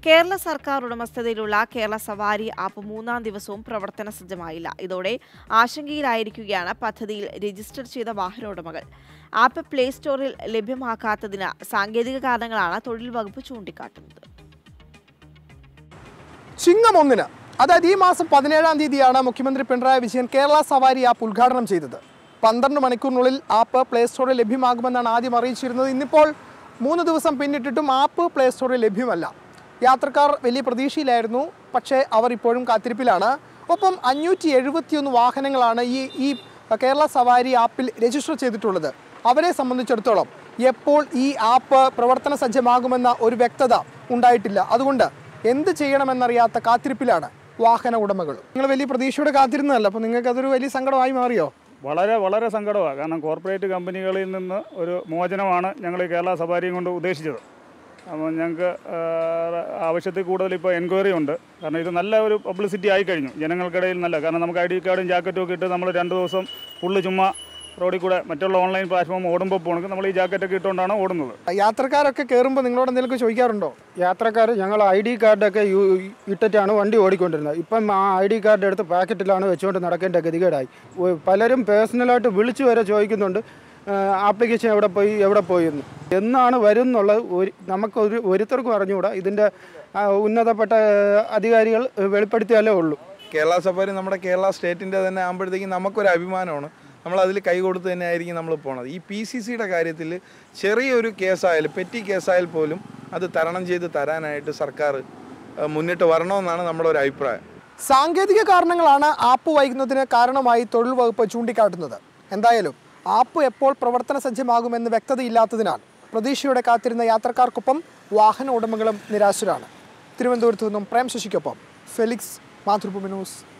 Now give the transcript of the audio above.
കേരള സർക്കാർ ഉടമസ്ഥതയിലുള്ള കേരള സവാരി ആപ്പ് മൂന്നാം ദിവസവും പ്രവർത്തന സജ്ജമായില്ല ഇതോടെ ആശങ്കയിലായിരിക്കുകയാണ് പദ്ധതിയിൽ രജിസ്റ്റർ ചെയ്ത വാഹന ഉടമകൾ ആപ്പ് പ്ലേ സ്റ്റോറിൽ ലഭ്യമാക്കാത്തതിന് സാങ്കേതിക കാരണങ്ങളാണ് തൊഴിൽ വകുപ്പ് ചൂണ്ടിക്കാട്ടുന്നത് ചിങ്ങം ഒന്നിന് അതായത് ഈ മാസം പതിനേഴാം തീയതിയാണ് മുഖ്യമന്ത്രി പിണറായി വിജയൻ കേരള സവാരി ആപ്പ് ഉദ്ഘാടനം ചെയ്തത് പന്ത്രണ്ട് മണിക്കൂറിനുള്ളിൽ ആപ്പ് പ്ലേ സ്റ്റോറിൽ ലഭ്യമാകുമെന്നാണ് ആദ്യം അറിയിച്ചിരുന്നത് ഇന്നിപ്പോൾ മൂന്ന് ദിവസം പിന്നിട്ടിട്ടും ആപ്പ് പ്ലേ സ്റ്റോറിൽ ലഭ്യമല്ല യാത്രക്കാർ വലിയ പ്രതീക്ഷയിലായിരുന്നു പക്ഷേ അവർ ഇപ്പോഴും കാത്തിരിപ്പിലാണ് ഒപ്പം അഞ്ഞൂറ്റി എഴുപത്തിയൊന്ന് വാഹനങ്ങളാണ് ഈ ഈ കേരള സവാരി ആപ്പിൽ രജിസ്റ്റർ ചെയ്തിട്ടുള്ളത് അവരെ സംബന്ധിച്ചിടത്തോളം എപ്പോൾ ഈ ആപ്പ് പ്രവർത്തന സജ്ജമാകുമെന്ന ഒരു വ്യക്തത ഉണ്ടായിട്ടില്ല അതുകൊണ്ട് എന്ത് ചെയ്യണമെന്നറിയാത്ത കാത്തിരിപ്പിലാണ് വാഹന ഉടമകൾ നിങ്ങൾ വലിയ പ്രതീക്ഷയോടെ കാത്തിരുന്നതല്ല അപ്പോൾ നിങ്ങൾക്ക് അതൊരു വലിയ സങ്കടമായി മാറിയോ വളരെ വളരെ സങ്കടമാണ് കാരണം കോർപ്പറേറ്റ് കമ്പനികളിൽ നിന്ന് ഒരു മോചനമാണ് ഞങ്ങൾ ഈ കേരള സഫാരിയും കൊണ്ട് ഉദ്ദേശിച്ചത് അപ്പോൾ ഞങ്ങൾക്ക് ആവശ്യത്തിൽ കൂടുതൽ ഇപ്പോൾ എൻക്വയറി ഉണ്ട് കാരണം ഇത് നല്ല ഒരു പബ്ലിസിറ്റി ആയി കഴിഞ്ഞു ജനങ്ങൾക്കിടയിൽ നല്ല കാരണം നമുക്ക് ഐ ഡി കാർഡും ജാക്കറ്റും ഒക്കെ ഇട്ട് നമ്മൾ രണ്ട് ദിവസം ഫുള്ള് ചുമ്മാ റോഡിൽ കൂടെ മറ്റുള്ള ഓൺലൈൻ പ്ലാറ്റ്ഫോം ഓടുമ്പോൾ പോകണമെങ്കിൽ നമ്മൾ ഈ ജാക്കറ്റൊക്കെ ഇട്ടുകൊണ്ടാണ് ഓടുന്നത് യാത്രക്കാരൊക്കെ കയറുമ്പോൾ നിങ്ങളോട് എന്തെങ്കിലും ചോദിക്കാറുണ്ടോ യാത്രക്കാർ ഞങ്ങൾ ഐ ഡി കാർഡൊക്കെ യു ഇട്ടിട്ടാണ് വണ്ടി ഓടിക്കൊണ്ടിരുന്നത് ഇപ്പം ആ ഐ ഡി കാർഡ് എടുത്ത് പാക്കറ്റിലാണ് വെച്ചുകൊണ്ട് നടക്കേണ്ട ഗതികേടായി ഒ- പലരും പേഴ്സണലായിട്ട് വിളിച്ചു വരെ ചോദിക്കുന്നുണ്ട് ആപ്ലിക്കേഷൻ എവിടെ പോയി എവിടെ പോയി എന്ന് എന്നാണ് വരും എന്നുള്ളത് ഒരു നമുക്കൊരു ഒരുത്തർക്കും അറിഞ്ഞുകൂടാ ഇതിൻ്റെ ആ, ഉന്നതപ്പെട്ട ആ, അധികാരികൾ വെളിപ്പെടുത്തിയാലേ ഉള്ളൂ കേരള സഫാരി നമ്മുടെ കേരള സ്റ്റേറ്റിൻ്റെ തന്നെ ആകുമ്പോഴത്തേക്കും നമുക്കൊരു അഭിമാനമാണ് നമ്മൾ അതിൽ കൈ കൊടുത്ത് തന്നെ ആയിരിക്കും നമ്മൾ പോണത് ഈ പി സി സിയുടെ കാര്യത്തിൽ ചെറിയൊരു കേസായാലും പെറ്റി കേസായാൽ പോലും അത് തരണം ചെയ്ത് തരാനായിട്ട് സർക്കാർ ഏഹ്, മുന്നിട്ട് വരണമെന്നാണ് നമ്മുടെ ഒരു അഭിപ്രായം സാങ്കേതിക കാരണങ്ങളാണ് ആപ്പ് വൈകുന്നതിന് കാരണമായി തൊഴിൽ വകുപ്പ് ചൂണ്ടിക്കാട്ടുന്നത് എന്തായാലും ആപ്പ് എപ്പോൾ പ്രവർത്തന സജ്ജമാകുമെന്ന് വ്യക്തതയില്ലാത്തതിനാൽ പ്രതീക്ഷയോടെ കാത്തിരുന്ന യാത്രക്കാർക്കൊപ്പം വാഹന ഉടമകളും നിരാശരാണ് തിരുവനന്തപുരത്ത് നിന്നും പ്രേം ശശിക്കൊപ്പം ഫെലിക്സ് മാതൃഭൂമി ന്യൂസ്